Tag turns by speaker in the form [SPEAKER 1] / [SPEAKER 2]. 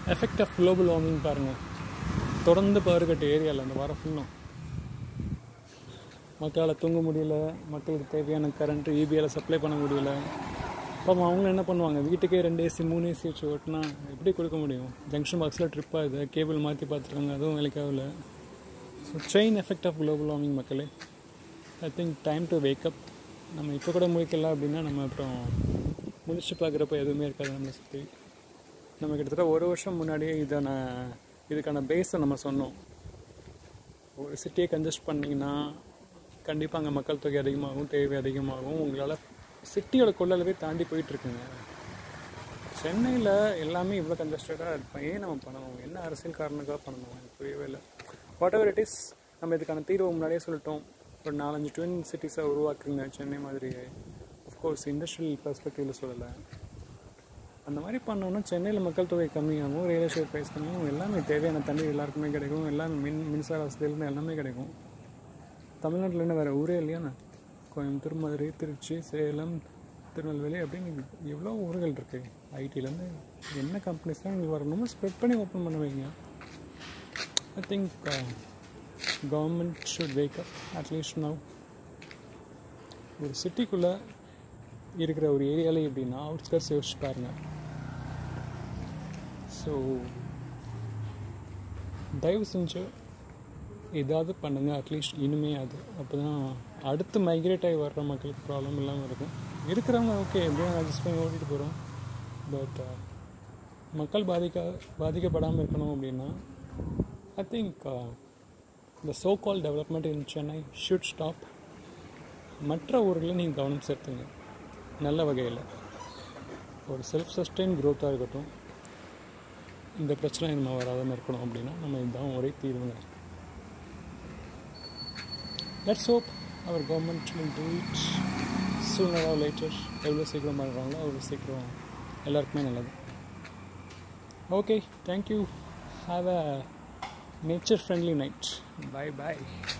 [SPEAKER 1] effect of global warming பாருங்கள் தொடர்ந்து பவர்கட்டு ஏரியாவில் அந்த வாரம் ஃபுல்லும் மக்களால் தூங்க முடியல மக்களுக்கு தேவையான கரண்ட்டு இபிஎல் சப்ளை பண்ண முடியல பாப்போம் அவங்க என்ன பண்ணுவாங்க வீட்டுக்கே ரெண்டு ஏசி மூணு ஏசி வச்சு ஓட்டினா எப்படி கொடுக்க முடியும் ஜங்ஷன் பாக்ஸில் ட்ரிப் ஆகுது கேபிள் மாற்றி பார்த்துருக்காங்க அதுவும் வேலைக்காகல so chain effect of global warming மக்களே I think time to wake up நம்ம இப்போ கூட முடிக்கல அப்படின்னா நம்ம அப்புறம் முடிச்சு பார்க்குறப்ப எதுவுமே இருக்காது நம்மளை சுற்றி நம்ம கிட்டத்தட்ட ஒரு வருஷம் முன்னாடியே இதான இதுக்கான பேஸை நம்ம சொன்னோம் ஒரு சிட்டியை கன்ஜஸ்ட் பண்ணிங்கன்னா கண்டிப்பாக அங்கே மக்கள் தொகை அதிகமாகும் தேவை அதிகமாகும் உங்களால் சிட்டியோட கொள்ளளவே தாண்டி போயிட்டுருக்குங்க சென்னையில் எல்லாமே இவ்வளோ கன்ஜஸ்டடாக இருப்போம் ஏன் நம்ம பண்ணணும் என்ன அரசியல் காரணக்காக பண்ணணும் எனக்கு புரியவே இல்லை வாட் எவர் இட் இஸ் நம்ம இதுக்கான தீர்வை முன்னாடியே சொல்லிட்டோம் ஒரு நாலஞ்சு ட்வின் சிட்டிஸை உருவாக்குங்க சென்னை மாதிரி அஃப்கோர்ஸ் இண்டஸ்ட்ரியல் பெர்ஸ்பெக்டிவில் சொல்லலை அந்த மாதிரி பண்ணோன்னா சென்னையில் மக்கள் தொகை கம்மியாகும் ரியல் எஸ்டேட் ப்ரைஸ் கம்மியாகும் எல்லாமே தேவையான தண்ணி எல்லாருக்குமே கிடைக்கும் எல்லாமே மின் மின்சார வசதியிலேருந்து எல்லாமே கிடைக்கும் தமிழ்நாட்டில் என்ன வேறு ஊரே இல்லையாண்ணா கோயம்புத்தூர் மதுரை திருச்சி சேலம் திருநெல்வேலி அப்படின்னு எவ்வளோ ஊர்கள் இருக்குது ஐடிலேருந்து என்ன கம்பெனிஸ்லாம் இங்கே வரணுமோ ஸ்ப்ரெட் பண்ணி ஓப்பன் பண்ண வைங்க I think government should wake up at least now ஒரு சிட்டிக்குள்ளே இருக்கிற ஒரு ஏரியாவில் எப்படின்னா அவுட்ஸ்கர்ட்ஸ் யோசிச்சு பாருங்கள் ஸோ தயவு செஞ்சு ஏதாவது பண்ணுங்கள் அட்லீஸ்ட் இனிமே அது அப்போ தான் அடுத்து மைக்ரேட் ஆகி வர்ற மக்களுக்கு ப்ராப்ளம் இல்லாமல் இருக்கும் இருக்கிறவங்க ஓகே எப்படியும் அட்ஜஸ்ட் பண்ணி ஓட்டிகிட்டு போகிறோம் பட் மக்கள் பாதிக்க பாதிக்கப்படாமல் இருக்கணும் அப்படின்னா I think the so called development in Chennai should stop மற்ற ஊர்களில் நீங்கள் கவனம் செலுத்துங்க நல்ல வகையில் ஒரு செல்ஃப் சஸ்டெயின் க்ரோத்தாக இருக்கட்டும் இந்த பிரச்சனை நம்ம வராமல் இருக்கணும் அப்படின்னா நம்ம இதுதான் ஒரே தீர்வுங்க let's hope our government will do it sooner or later எவ்வளோ சீக்கிரம் பண்ணுறாங்களோ அவ்வளோ சீக்கிரம் எல்லாருக்குமே நல்லது okay thank you have a nature friendly night bye bye